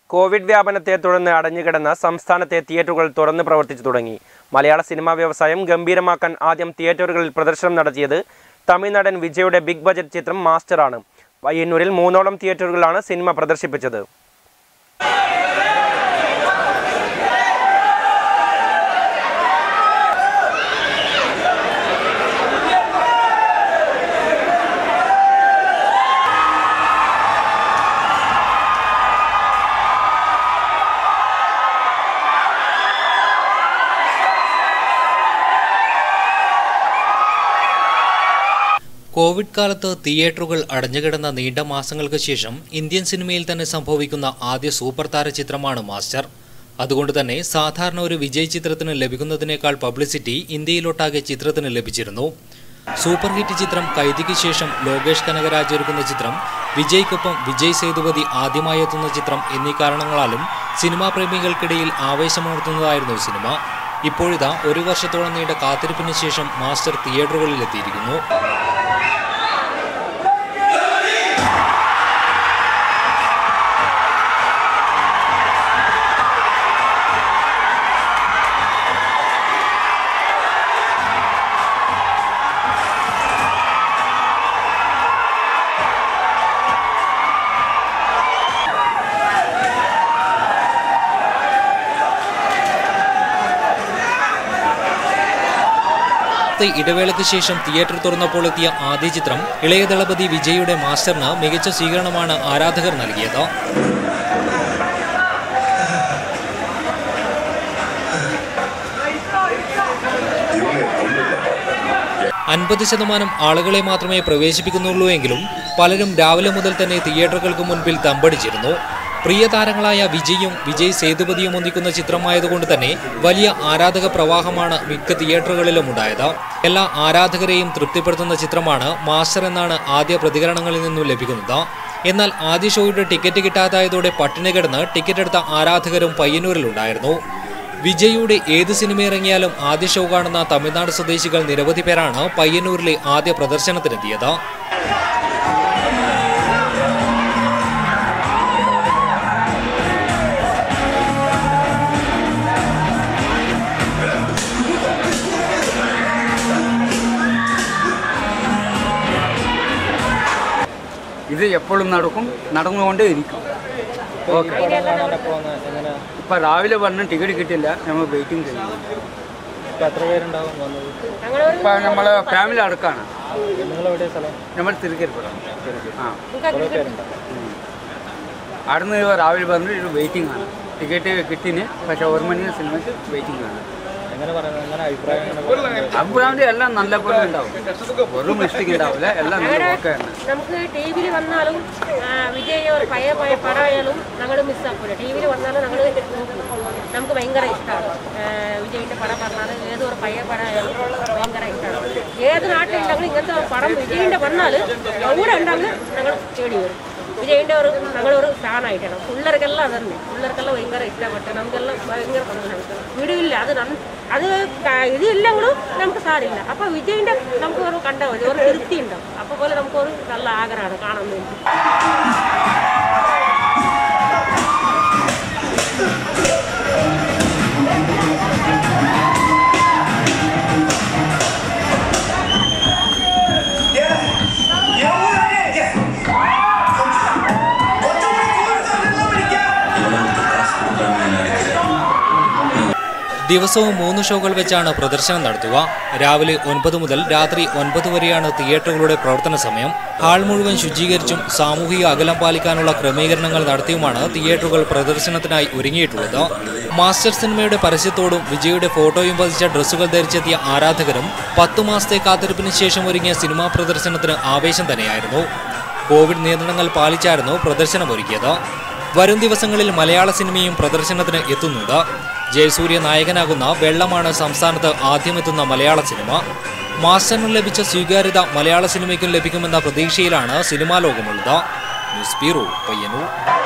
Covid വ്യാപനത്തെ തുടർന്ന് അടഞ്ഞുകിടന്ന സംസ്ഥാനത്തെ തിയേറ്ററുകൾ തുറന്ന് പ്രവർത്തിച്ചു തുടങ്ങി മലയാള സിനിമാ വ്യവസായം ഗംഭീരമാക്കാൻ ആദ്യം തിയേറ്ററുകളിൽ പ്രദർശനം നടത്തിയത് തമിഴ്നാടൻ വിജയുടെ ബിഗ് ബജറ്റ് ചിത്രം മാസ്റ്ററാണ് പയ്യന്നൂരിൽ മൂന്നോളം തിയേറ്ററുകളാണ് സിനിമ പ്രദർശിപ്പിച്ചത് കോവിഡ് കാലത്ത് തിയേറ്ററുകൾ അടഞ്ഞുകിടന്ന നീണ്ട മാസങ്ങൾക്ക് ശേഷം ഇന്ത്യൻ സിനിമയിൽ തന്നെ സംഭവിക്കുന്ന ആദ്യ സൂപ്പർ താര ചിത്രമാണ് മാസ്റ്റർ അതുകൊണ്ട് തന്നെ സാധാരണ ഒരു വിജയ് ചിത്രത്തിന് ലഭിക്കുന്നതിനേക്കാൾ പബ്ലിസിറ്റി ഇന്ത്യയിലൊട്ടാകെ ചിത്രത്തിന് ലഭിച്ചിരുന്നു സൂപ്പർ ഹിറ്റ് ചിത്രം കൈദിക്ക് ശേഷം ലോകേഷ് കനകരാജ് ഒരുക്കുന്ന ചിത്രം വിജയ്ക്കൊപ്പം വിജയ് സേതുപതി ആദ്യമായി എത്തുന്ന ചിത്രം എന്നീ കാരണങ്ങളാലും സിനിമാ പ്രേമികൾക്കിടയിൽ ആവേശമുണർത്തുന്നതായിരുന്നു സിനിമ ഇപ്പോഴിതാ ഒരു വർഷത്തോളം നീണ്ട കാത്തിരിപ്പിന് ശേഷം മാസ്റ്റർ തിയേറ്ററുകളിൽ എത്തിയിരിക്കുന്നു പത്ത് ഇടവേളയ്ക്ക് ശേഷം തിയേറ്റർ തുറന്നപ്പോൾ എത്തിയ ആദ്യ ചിത്രം ഇളയ ദളപതി വിജയുടെ മാസ്റ്ററിന് മികച്ച സ്വീകരണമാണ് ആരാധകർ നൽകിയത് അൻപത് ശതമാനം ആളുകളെ മാത്രമേ പ്രവേശിപ്പിക്കുന്നുള്ളൂ എങ്കിലും പലരും രാവിലെ മുതൽ തന്നെ തിയേറ്ററുകൾക്ക് മുൻപിൽ തമ്പടിച്ചിരുന്നു പ്രിയ താരങ്ങളായ വിജയും വിജയ് സേതുപതിയും ഒന്നിക്കുന്ന ചിത്രമായതുകൊണ്ട് തന്നെ വലിയ ആരാധക പ്രവാഹമാണ് മിക്ക തിയേറ്ററുകളിലും ഉണ്ടായത് എല്ലാ ആരാധകരെയും തൃപ്തിപ്പെടുത്തുന്ന ചിത്രമാണ് മാസ്റ്റർ എന്നാണ് ആദ്യ പ്രതികരണങ്ങളിൽ നിന്നും ലഭിക്കുന്നത് എന്നാൽ ആദ്യ ഷോയുടെ ടിക്കറ്റ് കിട്ടാതായതോടെ പട്ടിണി കിടന്ന് ടിക്കറ്റ് എടുത്ത ആരാധകരും പയ്യന്നൂരിലുണ്ടായിരുന്നു വിജയുടെ ഏത് സിനിമ ഇറങ്ങിയാലും ആദ്യ ഷോ കാണുന്ന തമിഴ്നാട് സ്വദേശികൾ നിരവധി പേരാണ് പയ്യന്നൂരിലെ ആദ്യ പ്രദർശനത്തിനെത്തിയത് ഇത് എപ്പോഴും നടക്കും നടന്നുകൊണ്ടേ ഇരിക്കും ഓക്കെ ഇപ്പം രാവിലെ പറഞ്ഞ ടിക്കറ്റ് കിട്ടില്ല നമ്മൾ വെയിറ്റിംഗ് ചെയ്യും എത്ര പേരുണ്ടാവും വന്നത് ഇപ്പം നമ്മളെ ഫാമിലി അടക്കാണ് നിങ്ങളെവിടെ സ്ഥലം നമ്മൾ തിരുക്കരിപ്പുറം ആ കുറേ പേരുണ്ടോ അവിടുന്ന് രാവിലെ പറഞ്ഞ് ഇത് വെയിറ്റിംഗ് ആണ് ടിക്കറ്റ് കിട്ടിന് പക്ഷെ ഒരു മണി സിനിമയ്ക്ക് വെയിറ്റിംഗ് ആണ് എങ്ങനെ പറയുന്നത് എങ്ങനെ അഭിപ്രായം എങ്ങനെ അഭിപ്രായം എല്ലാം നല്ല പോലെ ഉണ്ടാവും ഒരു മിസ്റ്റേക്ക് ഉണ്ടാവില്ല എല്ലാം നല്ല ഓക്കെ ആണ് നമുക്ക് ടി വിയിൽ വന്നാലും ആ, വിജയ് ഒരു പഴയ പഴയ പടമായാലും ഞങ്ങൾ മിസ്സാക്കൂല ടി വിയിൽ വന്നാലും ഞങ്ങൾ നമുക്ക് ഭയങ്കര ഇഷ്ടമാണ് വിജയിൻ്റെ പടം പറഞ്ഞാൽ ഏതൊരു പഴയ പടമായാലും ഭയങ്കര ഇഷ്ടമാണ് ഏത് നാട്ടിലുണ്ടെങ്കിലും ഇങ്ങനത്തെ ഒരു പടം വിജയിൻ്റെ വന്നാൽ എവിടെ ഉണ്ടെങ്കിൽ ഞങ്ങൾ തേടി വരും വിജയിൻ്റെ ഒരു ഞങ്ങളൊരു ഫാനായിട്ടാണ് പിള്ളേർക്കെല്ലാം അതന്നെ പിള്ളേർക്കെല്ലാം ഭയങ്കര ഇഷ്ടപ്പെട്ടു നമുക്കെല്ലാം ഭയങ്കര സന്തോഷമാണ് വീടില്ല അത് നന്ന- അത് ക- ഇതില്ലെങ്കിലും നമുക്ക് സാരില്ല അപ്പോൾ വിജയിൻ്റെ നമുക്ക് ഒരു കണ്ടാൽ മതി ഒരു തൃപ്തി ഉണ്ടാവും അപ്പോൾ പോലെ നമുക്കൊരു നല്ല ആഗ്രഹമാണ് കാണാൻ വേണ്ടി ദിവസവും മൂന്ന് ഷോകൾ വെച്ചാണ് പ്രദർശനം നടത്തുക രാവിലെ ഒൻപത് മുതൽ രാത്രി ഒൻപത് വരെയാണ് തിയേറ്ററുകളുടെ പ്രവർത്തന സമയം ഹാൾ മുഴുവൻ ശുചീകരിച്ചും സാമൂഹിക അകലം പാലിക്കാനുള്ള ക്രമീകരണങ്ങൾ നടത്തിയുമാണ് തിയേറ്ററുകൾ പ്രദർശനത്തിനായി ഒരുങ്ങിയിട്ടുള്ളത് മാസ്റ്റർ സിനിമയുടെ പരസ്യത്തോടും വിജയുടെ ഫോട്ടോയും പതിച്ച ഡ്രസ്സുകൾ ധരിച്ചെത്തിയ ആരാധകരും പത്തു മാസത്തെ കാത്തിരിപ്പിന് ശേഷം ഒരുങ്ങിയ സിനിമാ പ്രദർശനത്തിന് ആവേശം തന്നെയായിരുന്നു കോവിഡ് നിയന്ത്രണങ്ങൾ പാലിച്ചായിരുന്നു പ്രദർശനമൊരുക്കിയത് വരും ദിവസങ്ങളിൽ മലയാള സിനിമയും പ്രദർശനത്തിന് എത്തുന്നുണ്ട് ജയസൂര്യ നായകനാകുന്ന വെള്ളമാണ് സംസ്ഥാനത്ത് ആദ്യമെത്തുന്ന മലയാള സിനിമ മാസ്റ്ററിന് ലഭിച്ച സ്വീകാര്യത മലയാള സിനിമയ്ക്കും ലഭിക്കുമെന്ന പ്രതീക്ഷയിലാണ് സിനിമാ ലോകമുള്ളത് ന്യൂസ് ബ്യൂറോ പയ്യന്നൂർ